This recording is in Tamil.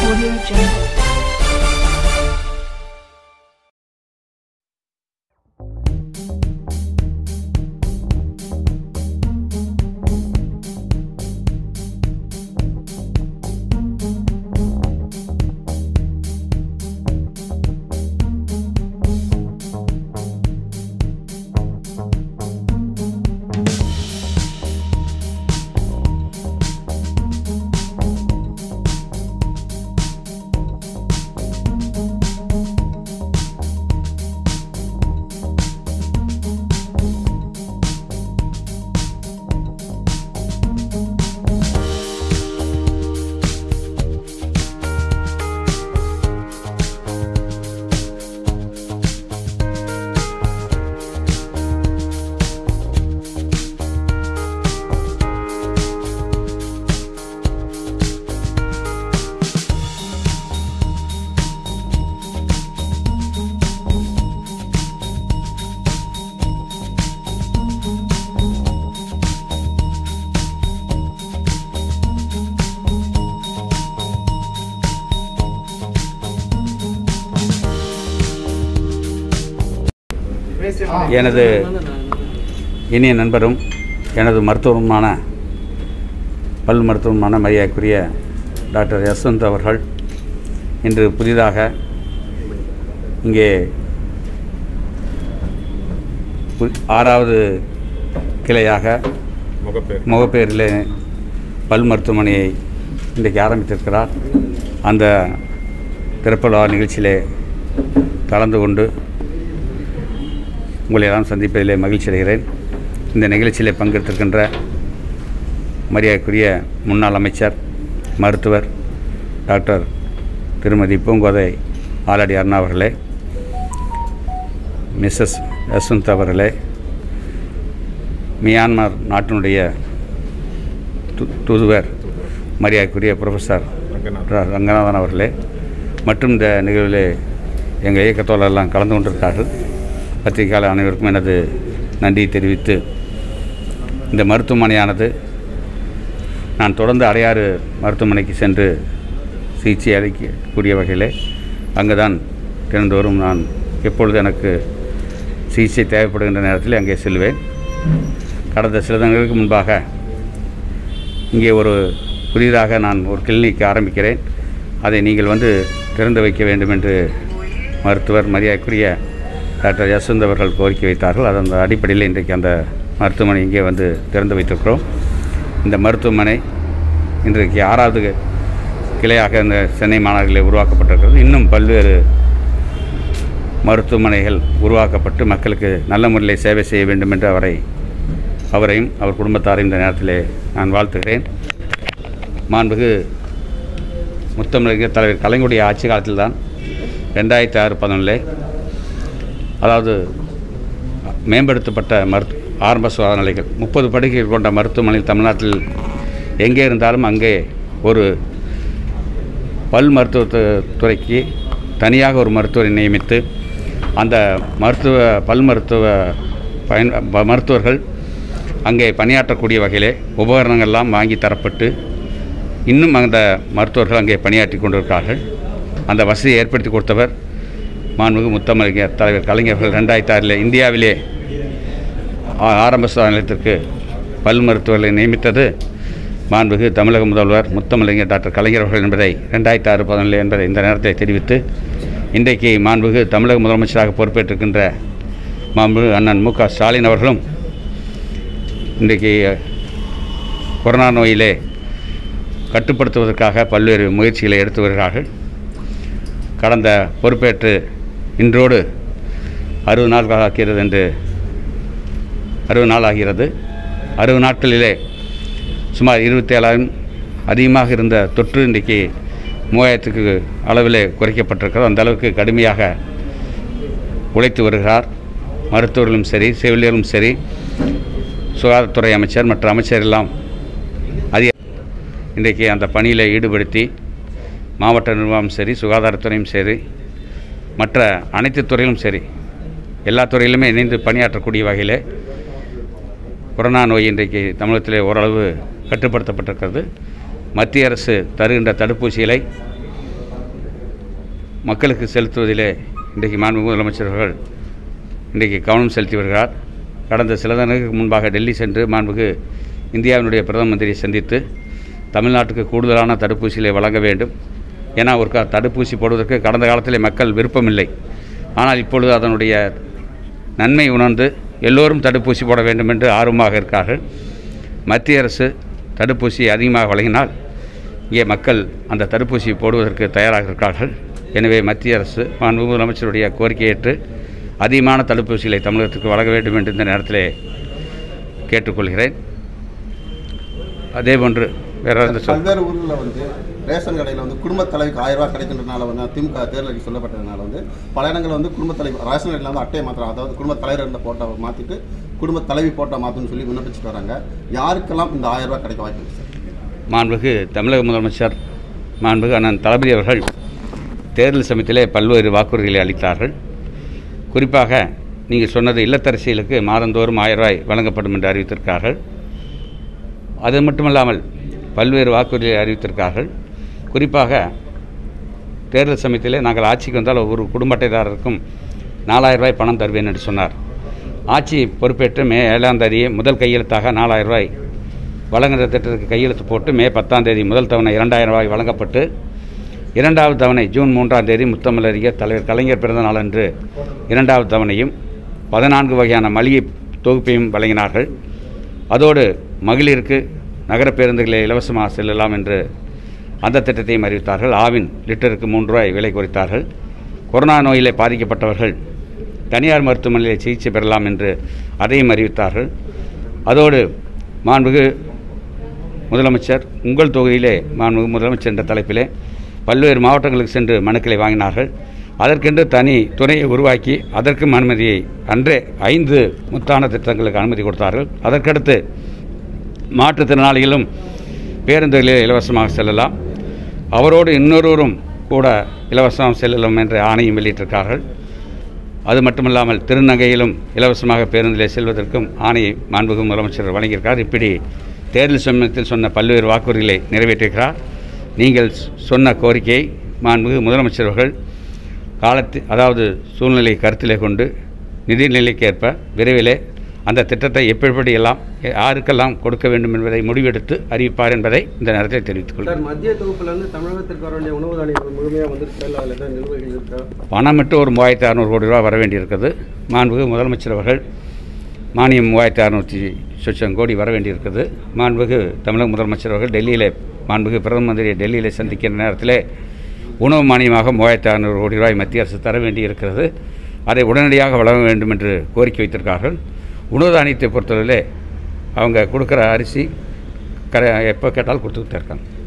Audio Jungle. எனது இனிய நண்பரும் எனது மருத்துவருமான பல் மருத்துவமான மரியாதைக்குரிய டாக்டர் யஸ்வந்த் அவர்கள் இன்று புதிதாக இங்கே பு- ஆறாவது கிளையாக முகப்பேர் முகப்பேரில் பல் மருத்துவமனையை இன்றைக்கு ஆரம்பித்திருக்கிறார் அந்த திறப்புலா நிகழ்ச்சியிலே கலந்து கொண்டு உங்களை எல்லாம் சந்திப்பதிலே மகிழ்ச்சி அடைகிறேன் இந்த நிகழ்ச்சியிலே பங்கெடுத்திருக்கின்ற மரியாதைக்குரிய முன்னாள் அமைச்சர் மருத்துவர் டாக்டர் திருமதி பூங்கோதை ஆலடி அருணா அவர்களே மிஸ்ஸஸ் யஸ்வந்த் அவர்களே மியான்மர் நாட்டினுடைய து- தூதுவர் மரியாதைக்குரிய ப்ரொஃபஸர் ரங்கநாத் ர- ரங்கநாதன் அவர்களே மற்றும் இந்த நிகழ்விலே எங்கள் இயக்கத்தோழர் எல்லாம் கலந்து கொண்டிருக்கிறார்கள் பத்திரிகையாளர் அனைவருக்கும் எனது நன்றி தெரிவித்து இந்த மருத்துவமனையானது நான் தொடர்ந்து அடையாறு மருத்துவமனைக்கு சென்று சிகிச்சை அளிக்கக்கூடிய வகையிலே அங்கு தான் தினந்தோறும் நான் எப்பொழுது எனக்கு சிகிச்சை தேவைப்படுகின்ற நேரத்தில் அங்கே செல்வேன் கடந்த சில தினங்களுக்கு முன்பாக இங்கே ஒரு புதிதாக நான் ஒரு கிளினிக் ஆரம்பிக்கிறேன் அதை நீங்கள் வந்து திறந்து வைக்க வேண்டும் என்று மருத்துவர் மரியாதைக்குரிய டாக்டர் யஸ்வந்த் அவர்கள் கோரிக்கை வைத்தார்கள் அது அந்த அடிப்படையில் இன்றைக்கு அந்த மருத்துவமனை இங்கே வந்து திறந்து வைத்திருக்கிறோம் இந்த மருத்துவமனை இன்றைக்கு ஆறாவது கிளையாக இந்த சென்னை மாநகரில் உருவாக்கப்பட்டிருக்கிறது இன்னும் பல்வேறு மருத்துவமனைகள் உருவாக்கப்பட்டு மக்களுக்கு நல்ல முறையில் சேவை செய்ய வேண்டும் என்று அவரை அவரையும் அவர் குடும்பத்தாரையும் இந்த நேரத்திலே நான் வாழ்த்துகிறேன் மாண்புகு முத்தமிழர் தலைவர் கலைஞருடைய ஆட்சி காலத்தில் தான் ரெண்டாயிரத்தி ஆறு பதினொன்றில் அதாவது மேம்படுத்தப்பட்ட மருத்து ஆரம்ப சுகாதார நிலைகள் முப்பது படுக்கைகள் கொண்ட மருத்துவமனை தமிழ்நாட்டில் எங்கே இருந்தாலும் அங்கே ஒரு பல் மருத்துவ து- துறைக்கு தனியாக ஒரு மருத்துவரை நியமித்து அந்த மருத்துவ பல் மருத்துவ பயன் ப- மருத்துவர்கள் அங்கே பணியாற்றக்கூடிய வகையிலே உபகரணங்கள்லாம் வாங்கி தரப்பட்டு இன்னும் அந்த மருத்துவர்கள் அங்கே பணியாற்றி கொண்டிருக்கிறார்கள் அந்த வசதியை ஏற்படுத்தி கொடுத்தவர் மாண்புமிகு முத்தமிழர் தலைவர் கலைஞர்கள் ரெண்டாயிரத்தி ஆறில் இந்தியாவிலே ஆ- ஆரம்ப சுகாதார நிலையத்திற்கு பல் மருத்துவர்களை நியமித்தது மாண்புகு தமிழக முதல்வர் முத்தமிழர் டாக்டர் கலைஞர் அவர்கள் என்பதை ரெண்டாயிரத்தி ஆறு பதினொன்று என்பதை இந்த நேரத்தை தெரிவித்து இன்றைக்கு மாண்புகு தமிழக முதலமைச்சராக பொறுப்பேற்றிருக்கின்ற மாண்புகு அண்ணன் மு க ஸ்டாலின் அவர்களும் இன்றைக்கு கொரோனா நோயிலே கட்டுப்படுத்துவதற்காக பல்வேறு முயற்சிகளை எடுத்து வருகிறார்கள் கடந்த பொறுப்பேற்று இன்றோடு அறுபது நாட்கள் ஆகிறது என்று அறுபது நாள் ஆகிறது அறுபது நாட்களிலே சுமார் இருபத்தேழாயிரம் அதிகமாக இருந்த தொற்று இன்றைக்கு மூவாயிரத்துக்கு அளவிலே குறைக்கப்பட்டிருக்கிறது அந்த அளவுக்கு கடுமையாக உழைத்து வருகிறார் மருத்துவர்களும் சரி செவிலியர்களும் சரி சுகாதாரத்துறை அமைச்சர் மற்ற அமைச்சர் எல்லாம் அதிக இன்றைக்கு அந்த பணியில் ஈடுபடுத்தி மாவட்ட நிர்வாகம் சரி சுகாதாரத்துறையும் சரி மற்ற அனைத்து துறையிலும் சரி எல்லா துறையிலுமே இணைந்து பணியாற்றக்கூடிய வகையில் கொரோனா நோய் இன்றைக்கு தமிழகத்திலே ஓரளவு கட்டுப்படுத்தப்பட்டிருக்கிறது மத்திய அரசு தருகின்ற தடுப்பூசிகளை மக்களுக்கு செலுத்துவதிலே இன்றைக்கு மாண்பு முதலமைச்சர்கள் இன்றைக்கு கவனம் செலுத்தி வருகிறார் கடந்த சில தினங்களுக்கு முன்பாக டெல்லி சென்று மாண்புக்கு இந்தியாவினுடைய பிரதம மந்திரியை சந்தித்து தமிழ்நாட்டுக்கு கூடுதலான தடுப்பூசிகளை வழங்க வேண்டும் ஏன்னா ஒரு க- தடுப்பூசி போடுவதற்கு கடந்த காலத்திலே மக்கள் விருப்பமில்லை ஆனால் இப்பொழுது அதனுடைய நன்மை உணர்ந்து எல்லோரும் தடுப்பூசி போட வேண்டும் என்று ஆர்வமாக இருக்கிறார்கள் மத்திய அரசு தடுப்பூசி அதிகமாக வழங்கினால் இங்கே மக்கள் அந்த தடுப்பூசி போடுவதற்கு தயாராக இருக்கிறார்கள் எனவே மத்திய அரசு மாண்பு முதலமைச்சருடைய கோரிக்கையை ஏற்று அதிகமான தடுப்பூசிகளை தமிழகத்துக்கு வழங்க வேண்டும் என்று இந்த நேரத்திலே கேட்டுக்கொள்கிறேன் அதேபோன்று வேற எந்த சொல் பல்வேறு ஊர்களில் வந்து ரேஷன் கடையில் வந்து குடும்பத் தலைவிக்கு ஆயிரம் ரூபாய் கிடைக்கின்றனால வந்து திமுக தேர்தலுக்கு சொல்லப்பட்டதுனால வந்து பல இடங்களில் வந்து குடும்பத் தலைவி ரேஷன் கடையில் வந்து அட்டையை மாத்திரம் அதாவது குடும்பத் தலைவர் இருந்த போட்டோ மாற்றிட்டு குடும்பத் தலைவி போட்டோ மாற்றணும்னு சொல்லி விண்ணப்பிச்சுட்டு வராங்க யாருக்கெல்லாம் இந்த ஆயிரம் ரூபாய் கிடைக்க வாய்ப்பு இருக்கு சார் மாண்புகு தமிழக முதலமைச்சர் மாண்புகு அண்ணன் தளபதி அவர்கள் தேர்தல் சமயத்திலே பல்வேறு வாக்குறுதிகளை அளித்தார்கள் குறிப்பாக நீங்கள் சொன்னது இல்லத்தரசிகளுக்கு மாதந்தோறும் ஆயிரம் ரூபாய் வழங்கப்படும் என்று அறிவித்திருக்கிறார்கள் அது மட்டுமல்லாமல் பல்வேறு வாக்குறுதிகளை அறிவித்திருக்கிறார்கள் குறிப்பாக தேர்தல் சமயத்திலே நாங்கள் ஆட்சிக்கு வந்தால் ஒவ்வொரு குடும்ப அட்டைதாரருக்கும் நாலாயிரம் ரூபாய் பணம் தருவேன் என்று சொன்னார் ஆட்சி பொறுப்பேற்று மே ஏழாம் தேதி முதல் கையெழுத்தாக நாலாயிரம் ரூபாய் வழங்குகிற திட்டத்துக்கு கையெழுத்து போட்டு மே பத்தாம் தேதி முதல் தவணை இரண்டாயிரம் ரூபாய் வழங்கப்பட்டு இரண்டாவது தவணை ஜூன் மூன்றாம் தேதி முத்தமிழறிஞர் தலைவர் கலைஞர் பிறந்த நாளன்று இரண்டாவது தவணையும் பதினான்கு வகையான மளிகை தொகுப்பையும் வழங்கினார்கள் அதோடு மகளிருக்கு நகர பேருந்துகளில் இலவசமாக செல்லலாம் என்று அந்த திட்டத்தையும் அறிவித்தார்கள் ஆவின் லிட்டருக்கு மூன்று ரூபாய் விலை குறைத்தார்கள் கொரோனா நோயிலே பாதிக்கப்பட்டவர்கள் தனியார் மருத்துவமனையில் சிகிச்சை பெறலாம் என்று அதையும் அறிவித்தார்கள் அதோடு மாண்புகு முதலமைச்சர் உங்கள் தொகுதியிலே மாண்புகு முதலமைச்சர் என்ற தலைப்பிலே பல்வேறு மாவட்டங்களுக்கு சென்று மனுக்களை வாங்கினார்கள் அதற்கென்று தனி துறையை உருவாக்கி அதற்கும் அனுமதியை அன்றே ஐந்து முத்தான திட்டங்களுக்கு அனுமதி கொடுத்தார்கள் அதற்கடுத்து மாற்றுத்திறனாளிகளும் பேருந்துகளில் இலவசமாக செல்லலாம் அவரோடு இன்னொருவரும் கூட இலவசமாக செல்லலாம் என்ற ஆணையும் வெளியிட்டிருக்கார்கள் அது மட்டுமல்லாமல் திருநங்கையிலும் இலவசமாக பேருந்திலே செல்வதற்கும் ஆணையை மாண்புகு முதலமைச்சர் வழங்கியிருக்கார் இப்படி தேர்தல் சமயத்தில் சொன்ன பல்வேறு வாக்குறுதிகளை நிறைவேற்றியிருக்கிறார் நீங்கள் சொன்ன கோரிக்கையை மாண்புகு முதலமைச்சர் அவர்கள் காலத்து அதாவது சூழ்நிலை கருத்திலே கொண்டு நிதிநிலைக்கேற்ப விரைவிலே அந்த திட்டத்தை எப்படி எல்லாம் யாருக்கெல்லாம் கொடுக்க வேண்டும் என்பதை முடிவெடுத்து அறிவிப்பார் என்பதை இந்த நேரத்தில் தெரிவித்துக் கொள்கிறேன் சார் மத்திய தொகுப்புல இருந்து தமிழகத்திற்கு வர வேண்டிய உணவு தானியங்கள் முழுமையாக வந்துருச்சு அதில் தான் நிலுவைகள் இருக்கா பணம் மட்டும் ஒரு மூவாயிரத்தி அறநூறு கோடி ரூபா வர வேண்டியிருக்கிறது மாண்புகு முதலமைச்சர் அவர்கள் மானியம் மூவாயிரத்தி அறநூற்றி சொச்சம் கோடி வர வேண்டியிருக்கிறது மாண்புகு தமிழக முதலமைச்சர் அவர்கள் டெல்லியிலே மாண்புகு பிரதம மந்திரியை டெல்லியிலே சந்திக்கிற நேரத்திலே உணவு மானியமாக மூவாயிரத்தி அறநூறு கோடி ரூபாய் மத்திய அரசு தர வேண்டியிருக்கிறது அதை உடனடியாக வழங்க வேண்டும் என்று கோரிக்கை வைத்திருக்கார்கள் உணவு தானியத்தை பொறுத்தவரையிலே அவங்க கொடுக்குற அரிசி கர எப்போ கேட்டாலும் கொடுத்துக்கிட்டே இருக்காங்க